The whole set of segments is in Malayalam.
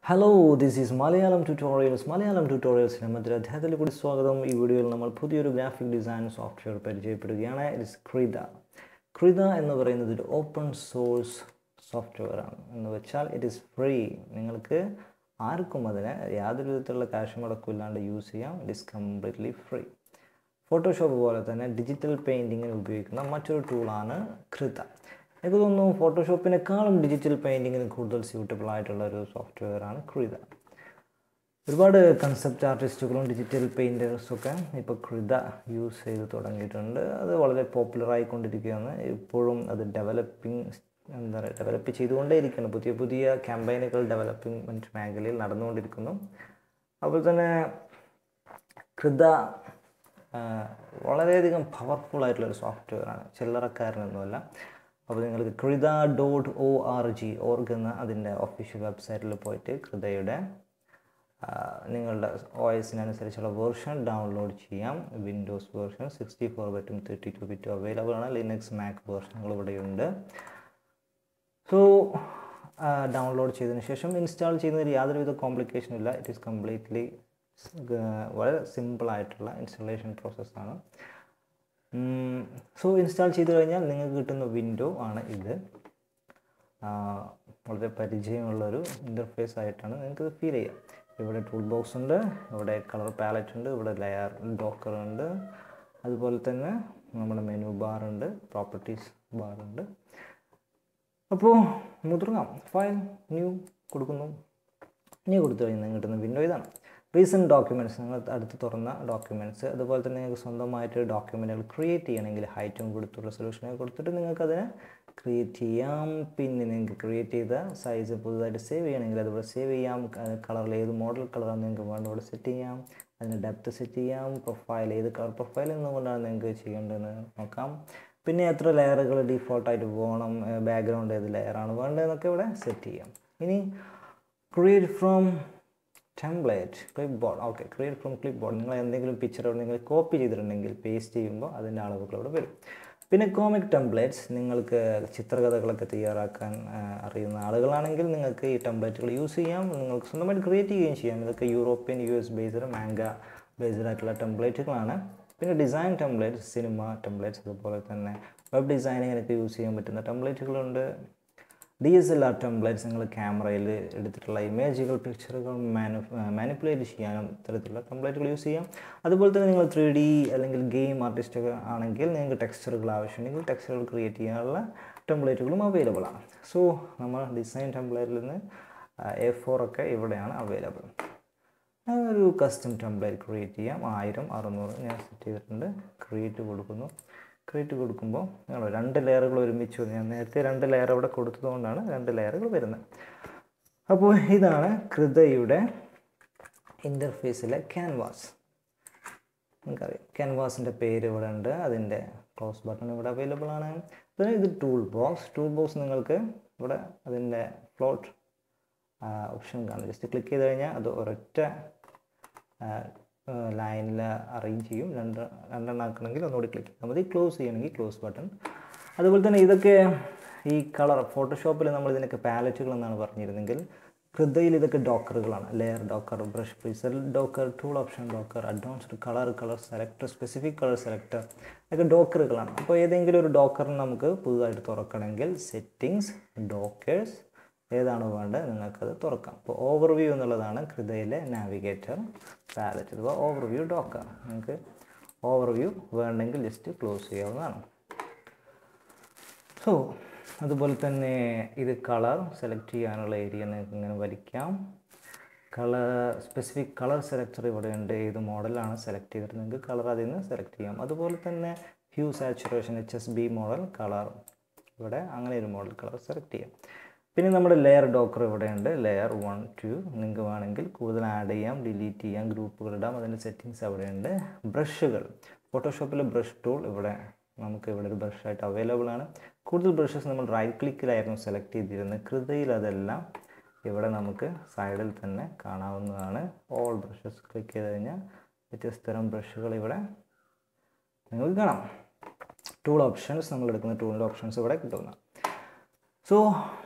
Hello this is Malayalam tutorials Malayalam ട്യൂട്ടോറിയൽസിന് മറ്റൊരു അധ്യായത്തിൽ കൂടി സ്വാഗതം ഈ വീഡിയോയിൽ നമ്മൾ പുതിയൊരു ഗ്രാഫിക് ഡിസൈൻ സോഫ്റ്റ്വെയർ പരിചയപ്പെടുകയാണ് ഇറ്റ്സ് ക്രിത ക്രിത എന്ന് പറയുന്നത് ഒരു ഓപ്പൺ സോഴ്സ് സോഫ്റ്റ്വെയർ ആണ് എന്ന് വെച്ചാൽ ഇറ്റ് ഈസ് ഫ്രീ നിങ്ങൾക്ക് ആർക്കും അതിനെ യാതൊരു വിധത്തിലുള്ള കാശ് മുടക്കും ഇല്ലാണ്ട് യൂസ് ചെയ്യാം it is completely free Photoshop പോലെ തന്നെ ഡിജിറ്റൽ പെയിൻറ്റിങ്ങിന് ഉപയോഗിക്കുന്ന മറ്റൊരു ടൂളാണ് കൃത എനിക്ക് തോന്നുന്നു ഫോട്ടോഷോപ്പിനേക്കാളും ഡിജിറ്റൽ പെയിൻറ്റിങ്ങിന് കൂടുതൽ സ്യൂട്ടബിൾ ആയിട്ടുള്ള ഒരു സോഫ്റ്റ്വെയർ ആണ് കൃത ഒരുപാട് കൺസെപ്റ്റ് ആർട്ടിസ്റ്റുകളും ഡിജിറ്റൽ പെയിൻറ്റേഴ്സൊക്കെ ഇപ്പോൾ കൃത യൂസ് ചെയ്ത് തുടങ്ങിയിട്ടുണ്ട് അത് വളരെ പോപ്പുലർ ആയിക്കൊണ്ടിരിക്കുകയാണ് ഇപ്പോഴും അത് ഡെവലപ്പിംഗ് എന്താ പറയുക ഡെവലപ്പ് ചെയ്തുകൊണ്ടേ ഇരിക്കുന്നു പുതിയ പുതിയ ക്യാമ്പയിനുകൾ ഡെവലപ്മെൻറ്റ് മേഖലയിൽ നടന്നുകൊണ്ടിരിക്കുന്നു അതുപോലെ തന്നെ കൃത വളരെയധികം പവർഫുൾ ആയിട്ടുള്ളൊരു സോഫ്റ്റ്വെയർ ആണ് ചില്ലറക്കാരനൊന്നുമല്ല അപ്പോൾ നിങ്ങൾക്ക് Krita dot O R G org എന്ന അതിൻ്റെ ഒഫീഷ്യൽ വെബ്സൈറ്റിൽ പോയിട്ട് കൃതയുടെ നിങ്ങളുടെ ഒ എസിനനുസരിച്ചുള്ള വേർഷൻ ഡൗൺലോഡ് ചെയ്യാം വിൻഡോസ് വേർഷൻ സിക്സ്റ്റി ഫോർ ബിറ്റും തേർട്ടി ടു ബിറ്റും അവൈലബിൾ ആണ് ലിനക്സ് മാക് വേർഷനുകൾ ഇവിടെയുണ്ട് സോ ഡൗൺലോഡ് ചെയ്തതിന് ശേഷം ഇൻസ്റ്റാൾ ചെയ്യുന്നതിൽ യാതൊരുവിധ കോംപ്ലിക്കേഷനും ഇല്ല ഇറ്റ് ഈസ് കംപ്ലീറ്റ്ലി വളരെ സിമ്പിളായിട്ടുള്ള ഇൻസ്റ്റലേഷൻ പ്രോസസ്സാണ് സോ ഇൻസ്റ്റാൾ ചെയ്ത് കഴിഞ്ഞാൽ നിങ്ങൾക്ക് കിട്ടുന്ന വിൻഡോ ആണ് ഇത് വളരെ പരിചയമുള്ളൊരു ഇൻ്റർഫേസ് ആയിട്ടാണ് നിങ്ങൾക്ക് ഫീൽ ചെയ്യുക ഇവിടെ ടൂൾ ബോക്സ് ഉണ്ട് ഇവിടെ കളർ പാലറ്റ് ഉണ്ട് ഇവിടെ ലെയർ ഡോക്കർ ഉണ്ട് അതുപോലെ തന്നെ നമ്മുടെ മെനു ബാർ ഉണ്ട് പ്രോപ്പർട്ടീസ് ബാർ ഉണ്ട് അപ്പോൾ മുതിർങ്ങാം ഫയൽ ന്യൂ കൊടുക്കുന്നു ന്യൂ കൊടുത്തു കഴിഞ്ഞാൽ നിങ്ങൾക്ക് കിട്ടുന്ന വിൻഡോ ഇതാണ് റീസെൻറ്റ് ഡോക്യുമെൻറ്റ്സ് നിങ്ങൾ അടുത്ത് തുറന്ന ഡോക്യുമെൻറ്റ്സ് അതുപോലെ തന്നെ നിങ്ങൾക്ക് സ്വന്തമായിട്ട് ഡോക്യുമെൻറ്റുകൾ ക്രിയേറ്റ് ചെയ്യണമെങ്കിൽ ഹൈറ്റും കൊടുത്തു റെസൊല്യൂഷനൊക്കെ കൊടുത്തിട്ട് നിങ്ങൾക്കതിനെ ക്രിയേറ്റ് ചെയ്യാം പിന്നെ നിങ്ങൾക്ക് ക്രിയേറ്റ് ചെയ്ത സൈസ് പുതുതായിട്ട് സേവ് ചെയ്യണമെങ്കിൽ അതുപോലെ സേവ് ചെയ്യാം കളറിൽ ഏത് മോഡൽ കളറാണ് നിങ്ങൾക്ക് വേണ്ട ഇവിടെ സെറ്റ് ചെയ്യാം അതിന് ഡെപ്ത് സെറ്റ് ചെയ്യാം പ്രൊഫൈൽ ഏത് കളർ പ്രൊഫൈൽ എന്നുകൊണ്ടാണ് നിങ്ങൾക്ക് ചെയ്യേണ്ടതെന്ന് നോക്കാം പിന്നെ എത്ര ലെയറുകൾ ഡീഫോൾട്ടായിട്ട് പോകണം ബാക്ക്ഗ്രൗണ്ട് ഏത് ലെയറാണ് വേണ്ടതെന്നൊക്കെ ഇവിടെ സെറ്റ് ചെയ്യാം ഇനി create from template clipboard okay create from clipboard നിങ്ങൾ എന്തെങ്കിലും പിക്ചർ നിങ്ങൾ കോപ്പി ചെയ്തിട്ടുണ്ടെങ്കിൽ പേസ്റ്റ് ചെയ്യുമ്പോൾ അതിൻ്റെ അളവുകൾ ഇവിടെ വരും പിന്നെ കോമിക് ടെംപ്ലേറ്റ്സ് നിങ്ങൾക്ക് ചിത്രകഥകളൊക്കെ തയ്യാറാക്കാൻ അറിയുന്ന ആളുകളാണെങ്കിൽ നിങ്ങൾക്ക് ഈ ടെംപ്ലേറ്റുകൾ യൂസ് ചെയ്യാം നിങ്ങൾക്ക് സ്വന്തമായിട്ട് ക്രിയേറ്റ് ചെയ്യുകയും ചെയ്യാം ഇതൊക്കെ European U S based manga based ആയിട്ടുള്ള ടെംപ്ലേറ്റുകളാണ് പിന്നെ ഡിസൈൻ ടെംപ്ലേറ്റ്സ് സിനിമ ടെംപ്ലേറ്റ്സ് അതുപോലെ തന്നെ വെബ് ഡിസൈനിങ്ങിനൊക്കെ യൂസ് ചെയ്യാൻ പറ്റുന്ന ടെംപ്ലേറ്റുകളുണ്ട് D S L R templates നിങ്ങൾ ക്യാമറയിൽ എടുത്തിട്ടുള്ള ഇമേജുകൾ പിക്ചറുകൾ മാനു മാനിപ്പുലേറ്റ് ചെയ്യാനും ഇത്തരത്തിലുള്ള ടെംപ്ലേറ്റുകൾ യൂസ് ചെയ്യാം അതുപോലെ തന്നെ നിങ്ങൾ ത്രീ ഡി അല്ലെങ്കിൽ ഗെയിം ആർട്ടിസ്റ്റൊക്കെ ആണെങ്കിൽ നിങ്ങൾക്ക് ടെക്സ്ചറുകൾ ആവശ്യമുണ്ടെങ്കിൽ ടെക്സ്ചറുകൾ ക്രിയേറ്റ് ചെയ്യാനുള്ള ടെംപ്ലേറ്റുകളും അവൈലബിൾ ആണ് സോ നമ്മൾ ഡിസൈൻ ടെംപ്ലേറ്റിൽ നിന്ന് എ ഫോർ ഒക്കെ ഇവിടെയാണ് അവൈലബിൾ ഒരു കസ്റ്റം ടെംപ്ലേറ്റ് ക്രിയേറ്റ് ചെയ്യാം ആയിരം അറുന്നൂറ് ഞാൻ സെറ്റ് ചെയ്തിട്ടുണ്ട് ക്രിയേറ്റ് കൊടുക്കുന്നു ക്രിയേറ്റ് കൊടുക്കുമ്പോൾ നിങ്ങൾ രണ്ട് ലെയറുകൾ ഒരുമിച്ച് വന്നു ഞാൻ നേരത്തെ രണ്ട് ലെയർ അവിടെ കൊടുത്തതുകൊണ്ടാണ് രണ്ട് ലെയറുകൾ വരുന്നത് അപ്പോൾ ഇതാണ് കൃതയുടെ ഇൻ്റർഫേസിലെ ക്യാൻവാസ് നിങ്ങൾക്കറിയാം ക്യാൻവാസിൻ്റെ പേര് ഇവിടെ ഉണ്ട് അതിൻ്റെ ക്ലോസ് ബട്ടൺ ഇവിടെ അവൈലബിൾ ആണ് പിന്നെ ഇത് ടൂൾ ബോക്സ് ടൂൾ ബോക്സ് നിങ്ങൾക്ക് ഇവിടെ അതിൻ്റെ ഫ്ലോട്ട് ഓപ്ഷൻ കാണും ജസ്റ്റ് ക്ലിക്ക് ചെയ്ത് കഴിഞ്ഞാൽ അത് ഒരൊറ്റ ലൈനിൽ അറേഞ്ച് ചെയ്യും രണ്ട് രണ്ടെണ്ണം ആക്കണമെങ്കിൽ ഒന്നുകൂടി ക്ലിക്ക് ചെയ്താൽ മതി ക്ലോസ് ചെയ്യണമെങ്കിൽ ക്ലോസ് ബട്ടൺ അതുപോലെ തന്നെ ഇതൊക്കെ ഈ കളർ ഫോട്ടോഷോപ്പിൽ നമ്മൾ ഇതിനൊക്കെ പാലറ്റുകൾ എന്നാണ് പറഞ്ഞിരുന്നെങ്കിൽ ഹൃദയിൽ ഇതൊക്കെ ഡോക്കറുകളാണ് layer docker brush preset docker tool option docker advanced colour colour selector specific colour selector ഇതൊക്കെ ഡോക്കറുകളാണ് അപ്പോൾ ഏതെങ്കിലും ഒരു ഡോക്കറിന് നമുക്ക് പുതുതായിട്ട് തുറക്കണമെങ്കിൽ സെറ്റിങ്സ് ഡോക്കേഴ്സ് ഏതാണ് വേണ്ടത് നിങ്ങൾക്കത് തുറക്കാം അപ്പോൾ ഓവർവ്യൂ എന്നുള്ളതാണ് കൃതയിലെ നാവിഗേറ്റർ പാലറ്റ് അഥവാ ഓവർവ്യൂ ഡോക്കർ നിങ്ങൾക്ക് ഓവർവ്യൂ വേണമെങ്കിൽ ജസ്റ്റ് ക്ലോസ് ചെയ്യാവുന്നതാണ് സോ അതുപോലെ തന്നെ ഇത് കളർ സെലക്ട് ചെയ്യാനുള്ള ഏരിയ നിങ്ങൾക്ക് ഇങ്ങനെ വലിക്കാം കളർ സ്പെസിഫിക് കളർ സെലക്ടർ ഇവിടെ ഉണ്ട് ഏത് മോഡലാണ് സെലക്ട് ചെയ്തിട്ട് നിങ്ങൾക്ക് കളർ അതിൽ നിന്ന് സെലക്ട് ചെയ്യാം അതുപോലെ തന്നെ hue saturation H S B model colour ഇവിടെ അങ്ങനെ ഒരു മോഡൽ കളർ സെലക്ട് ചെയ്യാം പിന്നെ നമ്മുടെ ലെയർ ഡോക്കർ ഇവിടെയുണ്ട് ലെയർ വൺ ടു നിങ്ങൾക്ക് വേണമെങ്കിൽ കൂടുതൽ ആഡ് ചെയ്യാം ഡിലീറ്റ് ചെയ്യാം ഗ്രൂപ്പുകൾ ഇടാം അതിൻ്റെ സെറ്റിങ്സ് അവിടെയുണ്ട് ബ്രഷുകൾ ഫോട്ടോഷോപ്പിലെ ബ്രഷ് ടൂൾ ഇവിടെ നമുക്ക് ഇവിടെ ഒരു ബ്രഷായിട്ട് അവൈലബിൾ ആണ് കൂടുതൽ ബ്രഷസ് നമ്മൾ റൈറ്റ് ക്ലിക്കിലായിരുന്നു സെലക്ട് ചെയ്തിരുന്നത് കൃതയിൽ അതെല്ലാം ഇവിടെ നമുക്ക് സൈഡിൽ തന്നെ കാണാവുന്നതാണ് ഓൾ ബ്രഷസ് ക്ലിക്ക് ചെയ്ത് കഴിഞ്ഞാൽ വ്യത്യസ്തരം ബ്രഷുകൾ ഇവിടെ നിങ്ങൾക്ക് കാണാം ടൂൾ ഓപ്ഷൻസ് നമ്മൾ എടുക്കുന്ന ടൂളിൻ്റെ ഓപ്ഷൻസ് ഇവിടെ കിട്ടുന്ന സോ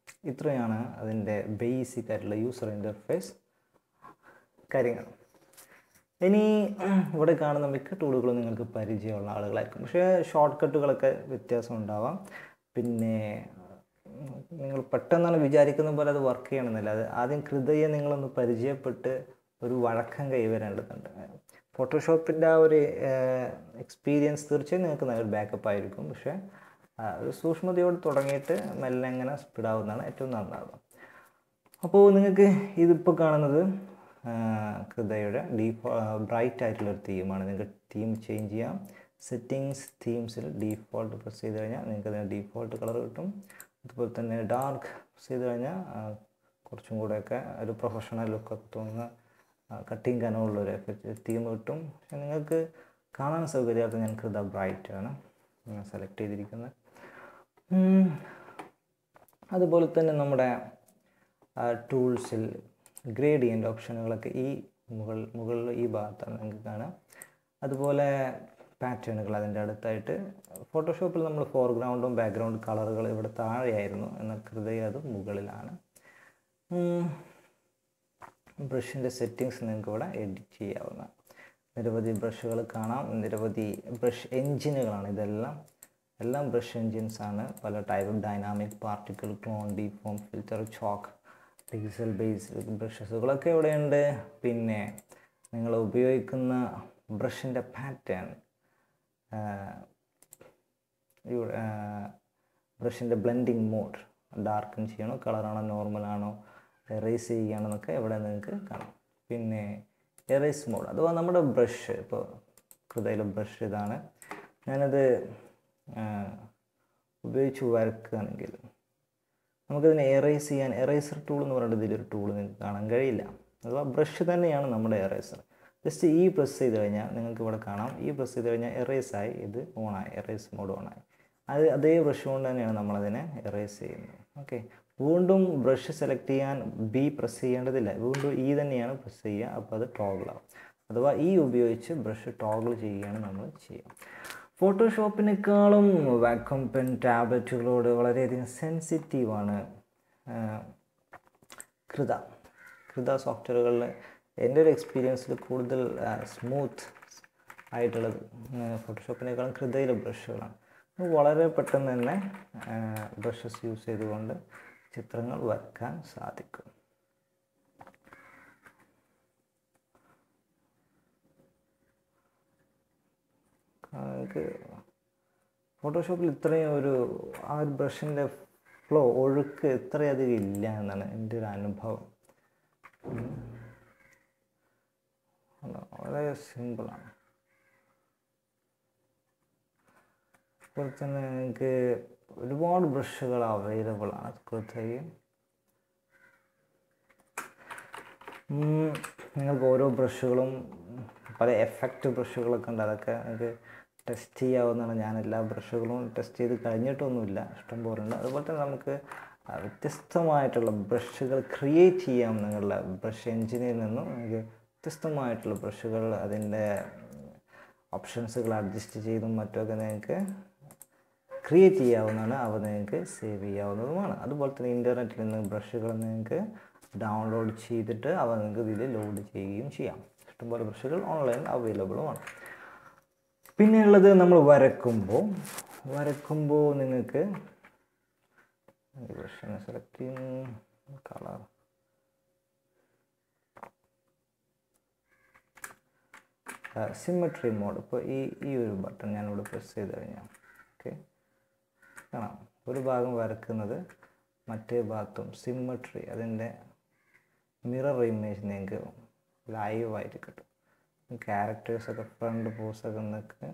ഇത്രയാണ് അതിൻ്റെ ബേസിക് ആയിട്ടുള്ള യൂസർ ഇൻ്റർഫേസ് കാര്യങ്ങൾ ഇനി ഇവിടെ കാണുന്ന മിക്ക ടൂളുകളും നിങ്ങൾക്ക് പരിചയമുള്ള ആളുകളായിരിക്കും പക്ഷേ ഷോർട്ട് കട്ടുകളൊക്കെ വ്യത്യാസം ഉണ്ടാവാം പിന്നെ ഉം, നിങ്ങൾ പെട്ടെന്നാണ് വിചാരിക്കുന്ന പോലെ അത് വർക്ക് ചെയ്യണമെന്നില്ല അത് ആദ്യം കൃതയെ നിങ്ങളൊന്ന് പരിചയപ്പെട്ട് ഒരു വഴക്കം കൈവരേണ്ടതുണ്ട് ഫോട്ടോഷോപ്പിൻ്റെ ആ ഒരു എക്സ്പീരിയൻസ് തീർച്ചയായും നിങ്ങൾക്ക് നല്ലൊരു ബാക്കപ്പ് ആയിരിക്കും പക്ഷേ ആ, ഒരു സൂക്ഷ്മതയോട് തുടങ്ങിയിട്ട് മെല്ലെ ഇങ്ങനെ സ്പീഡാവുന്നതാണ് ഏറ്റവും നന്നാവുക അപ്പോൾ നിങ്ങൾക്ക് ഇതിപ്പോൾ കാണുന്നത് ആ, കൃതയുടെ ഡീഫോ ബ്രൈറ്റ് ആയിട്ടുള്ള ഒരു തീമാണ് നിങ്ങൾക്ക് തീം ചേഞ്ച് ചെയ്യാം സെറ്റിങ്സ് തീംസിൽ ഡീഫോൾട്ട് പ്രസ് ചെയ്ത് കഴിഞ്ഞാൽ നിങ്ങൾക്ക് അതിന് ഡീഫോൾട്ട് കളർ കിട്ടും അതുപോലെ തന്നെ ഡാർക്ക് പ്രസ് ചെയ്ത് കഴിഞ്ഞാൽ ആ, കുറച്ചും കൂടെയൊക്കെ ഒരു പ്രൊഫഷണൽ ലുക്കൊക്കെ തോന്നുന്ന കട്ടിങ് കനമുള്ളൊരു എഫക്റ്റ് തീം കിട്ടും പക്ഷെ നിങ്ങൾക്ക് കാണാൻ സൗകര്യമായിട്ട് ഞാൻ കൃത ബ്രൈറ്റ് ആണ് സെലക്ട് ചെയ്തിരിക്കുന്നത് ഉം. അതുപോലെ തന്നെ നമ്മുടെ ടൂൾസിൽ ഗ്രേഡിയൻ്റ് ഓപ്ഷനുകളൊക്കെ ഈ മുകൾ മുകളിൽ ഈ ഭാഗത്താണ് നിങ്ങൾക്ക് കാണാം അതുപോലെ പാറ്റേണുകൾ അതിൻ്റെ അടുത്തായിട്ട് ഫോട്ടോഷോപ്പിൽ നമ്മൾ ഫോർഗ്രൗണ്ടും ബാക്ക്ഗ്രൗണ്ട് കളറുകൾ ഇവിടെ താഴെയായിരുന്നു എന്നാൽ ഹൃദയ അത് മുകളിലാണ് ബ്രഷിൻ്റെ സെറ്റിങ്സ് നിങ്ങൾക്ക് ഇവിടെ എഡിറ്റ് ചെയ്യാവുന്ന നിരവധി ബ്രഷുകൾ കാണാം നിരവധി ബ്രഷ് എൻജിനുകളാണ് ഇതെല്ലാം എല്ലാം ബ്രഷ് എൻജിൻസ് ആണ് പല type dynamic particle clone deform filter chalk pixel base ബ്രഷസുകളൊക്കെ ഇവിടെയുണ്ട് പിന്നെ നിങ്ങൾ ഉപയോഗിക്കുന്ന ബ്രഷിൻ്റെ പാറ്റേൺ ഇവിടെ ബ്രഷിൻ്റെ ബ്ലെൻഡിങ് മോഡ് ഡാർക്കൻ ചെയ്യണോ കളറാണോ നോർമലാണോ എറേസ് ചെയ്യുകയാണെന്നൊക്കെ ഇവിടെ നിങ്ങൾക്ക് കാണാം പിന്നെ എറേസ് മോഡ് അഥവാ നമ്മുടെ ബ്രഷ് ഇപ്പോൾ ഹൃദയിലെ ബ്രഷ് ഇതാണ് ഞാനത് ആ, ഉപയോഗിച്ച് വരക്കുകയാണെങ്കിൽ നമുക്കതിനെ എറേസ് ചെയ്യാൻ എറേസർ ടൂൾ എന്ന് പറയുന്നത് ഇതിലൊരു ടൂൾ നിങ്ങൾക്ക് കാണാൻ കഴിയില്ല അഥവാ ബ്രഷ് തന്നെയാണ് നമ്മുടെ എറേസർ ജസ്റ്റ് ഈ പ്രസ് ചെയ്ത് കഴിഞ്ഞാൽ നിങ്ങൾക്ക് ഇവിടെ കാണാം ഈ പ്രസ് ചെയ്ത് കഴിഞ്ഞാൽ എറേസ് ആയി ഇത് ഓണായി എറേസ് മോഡ് ഓണായി അത് അതേ ബ്രഷ് കൊണ്ട് തന്നെയാണ് നമ്മളതിനെ എറേസ് ചെയ്യുന്നത് ഓക്കെ വീണ്ടും ബ്രഷ് സെലക്ട് ചെയ്യാൻ ബി പ്രസ് ചെയ്യേണ്ടതില്ല വീണ്ടും ഈ തന്നെയാണ് പ്രസ് ചെയ്യുക അപ്പോൾ അത് ടോഗിൾ ആവും അഥവാ ഈ ഉപയോഗിച്ച് ബ്രഷ് ടോഗിൾ ചെയ്യുകയാണ് നമ്മൾ ചെയ്യുക ഫോട്ടോഷോപ്പിനേക്കാളും വാക്വം പെൻ ടാബ്ലറ്റുകളോട് വളരെയധികം സെൻസിറ്റീവാണ് കൃത കൃത സോഫ്റ്റ്വെയറുകളിൽ എൻ്റെ ഒരു എക്സ്പീരിയൻസിൽ കൂടുതൽ സ്മൂത്ത് ആയിട്ടുള്ളത് ഫോട്ടോഷോപ്പിനേക്കാളും കൃതയിലെ ബ്രഷുകളാണ് അത് വളരെ പെട്ടെന്ന് തന്നെ ബ്രഷസ് യൂസ് ചെയ്തുകൊണ്ട് ചിത്രങ്ങൾ വരയ്ക്കാൻ സാധിക്കും നമുക്ക് ഫോട്ടോഷോപ്പിൽ ഇത്രയും ഒരു ആ ഒരു ബ്രഷിൻ്റെ ഫ്ലോ ഒഴുക്ക് ഇത്രയധികം ഇല്ല എന്നാണ് എൻ്റെ ഒരു അനുഭവം ഉം. അല്ല, വളരെ സിമ്പിളാണ് അതുപോലെ തന്നെ നിങ്ങൾക്ക് ഒരുപാട് ബ്രഷുകൾ അവൈലബിൾ ആണ് കൃത്യയും ഉം, നിങ്ങൾക്ക് ഓരോ ബ്രഷുകളും പല എഫക്റ്റ് ബ്രഷുകളൊക്കെ ഉണ്ട് അതൊക്കെ നിങ്ങൾക്ക് ടെസ്റ്റ് ചെയ്യാവുന്നതാണ് ഞാൻ എല്ലാ ബ്രഷുകളും ടെസ്റ്റ് ചെയ്ത് കഴിഞ്ഞിട്ടൊന്നുമില്ല ഇഷ്ടം പോലെ ഉണ്ട് അതുപോലെ തന്നെ നമുക്ക് ആ, വ്യത്യസ്തമായിട്ടുള്ള ബ്രഷുകൾ ക്രിയേറ്റ് ചെയ്യാം നിങ്ങളുടെ ബ്രഷ് എഞ്ചിനിൽ നിന്നും നിങ്ങൾക്ക് വ്യത്യസ്തമായിട്ടുള്ള ബ്രഷുകൾ അതിൻ്റെ ഓപ്ഷൻസുകൾ അഡ്ജസ്റ്റ് ചെയ്തും മറ്റുമൊക്കെ നിങ്ങൾക്ക് ക്രിയേറ്റ് ചെയ്യാവുന്നതാണ് അവ നിങ്ങൾക്ക് സേവ് ചെയ്യാവുന്നതുമാണ് അതുപോലെ തന്നെ ഇൻ്റർനെറ്റിൽ നിന്ന് ബ്രഷുകൾ നിങ്ങൾക്ക് ഡൗൺലോഡ് ചെയ്തിട്ട് അവ നിങ്ങൾക്ക് ഇതിൽ ലോഡ് ചെയ്യുകയും ചെയ്യാം ഇഷ്ടംപോലെ ബ്രഷുകൾ ഓൺലൈനിൽ അവൈലബിളുമാണ് പിന്നെയുള്ളത് നമ്മൾ വരക്കുമ്പോൾ വരക്കുമ്പോൾ നിങ്ങൾക്ക് ബ്രഷിനെ സെലക്ട് ചെയ്യുന്നു കളർ സിമ്മട്രി മോഡ് ഇപ്പോൾ ഈ ഈ ഒരു ബട്ടൺ ഞാനിവിടെ പ്രസ് ചെയ്ത് കഴിഞ്ഞാൽ ഓക്കെ കാണാം ഒരു ഭാഗം വരക്കുന്നത് മറ്റേ ഭാഗത്തും സിമ്മട്രി അതിൻ്റെ മിറർ ഇമേജ് നിങ്ങൾക്ക് ലൈവായിട്ട് കിട്ടും ക്യാരക്ടേഴ്സൊക്കെ ഫ്രണ്ട് പോസൊക്കെ നിങ്ങൾക്ക്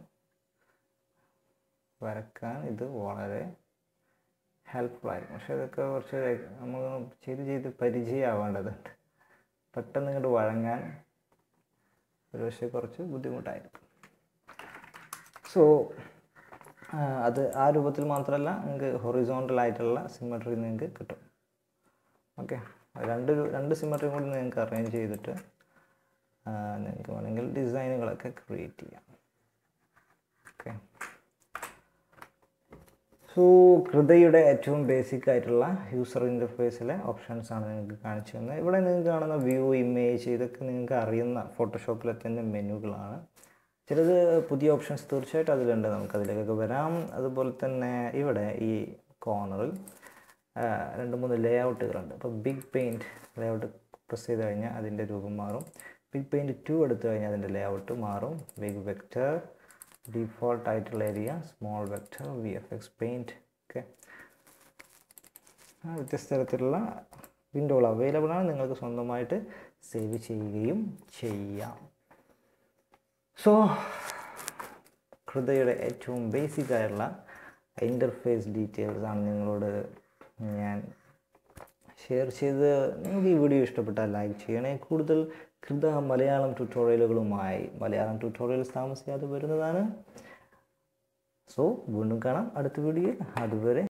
വരക്കാൻ ഇത് വളരെ ഹെൽപ്ഫുൾ ആയിരിക്കും പക്ഷേ ഇതൊക്കെ കുറച്ച് നമ്മൾ ചെയ്ത് ചെയ്ത് പരിചയമാവേണ്ടതുണ്ട് പെട്ടെന്ന് ഇങ്ങോട്ട് വഴങ്ങാൻ ഒരു പക്ഷേ കുറച്ച് ബുദ്ധിമുട്ടായിരിക്കും സോ അത് ആ രൂപത്തിൽ മാത്രമല്ല നിങ്ങൾക്ക് ഹൊറിസോണ്ടൽ ആയിട്ടുള്ള സിമ്മട്രി നിങ്ങൾക്ക് കിട്ടും ഓക്കെ രണ്ട് രു- രണ്ട് സിമ്മട്രിയും കൂടി നിങ്ങൾക്ക് അറേഞ്ച് ചെയ്തിട്ട് ആ, നിങ്ങൾക്ക് വേണമെങ്കിൽ ഡിസൈനുകളൊക്കെ ക്രിയേറ്റ് ചെയ്യാം ഓക്കെ സോ സോ കൃതയുടെ ഏറ്റവും ബേസിക് ആയിട്ടുള്ള യൂസർ ഇൻ്റർഫേസിലെ ഓപ്ഷൻസ് ആണ് നിങ്ങൾക്ക് കാണിച്ചു തന്നത് ഇവിടെ നിങ്ങൾക്ക് കാണുന്ന വ്യൂ ഇമേജ് ഇതൊക്കെ നിങ്ങൾക്ക് അറിയുന്ന ഫോട്ടോഷോപ്പിലെ തന്നെ മെനുകളാണ് ചിലത് പുതിയ ഓപ്ഷൻസ് തീർച്ചയായിട്ടും അതിലുണ്ട് നമുക്ക് അതിലേക്കൊക്കെ വരാം അതുപോലെ തന്നെ ഇവിടെ ഈ കോർണറിൽ രണ്ട് മൂന്ന് ലേ ഔട്ടുകളുണ്ട് അപ്പോൾ big paint layout press ചെയ്ത് കഴിഞ്ഞാൽ അതിൻ്റെ രൂപം മാറും ബിഗ് പെയിൻറ്റ് ടു എടുത്തു കഴിഞ്ഞാൽ അതിൻ്റെ ലേ ഔട്ട് മാറും ബിഗ് വെക്റ്റർ ഡിഫോൾട്ട് ആയിട്ടുള്ള area small vector V F X paint okay വ്യത്യസ്ത തരത്തിലുള്ള വിൻഡോകൾ അവൈലബിൾ ആണ് നിങ്ങൾക്ക് സ്വന്തമായിട്ട് സേവ് ചെയ്യുകയും ചെയ്യാം സോ ഹൃദയയുടെ ഏറ്റവും ബേസിക് ആയിട്ടുള്ള ഇൻ്റർഫേസ് ഡീറ്റെയിൽസ് ആണ് നിങ്ങളോട് ഞാൻ ഷെയർ ചെയ്ത് നിങ്ങൾക്ക് ഈ വീഡിയോ ഇഷ്ടപ്പെട്ടാൽ ലൈക്ക് ചെയ്യണേ കൂടുതൽ കൃത മലയാളം ട്യൂട്ടോറിയലുകളുമായി മലയാളം ട്യൂട്ടോറിയൽസ് താമസിയാതെ വരുന്നതാണ് സോ വീണ്ടും കാണാം അടുത്ത വീഡിയോയിൽ അതുവരെ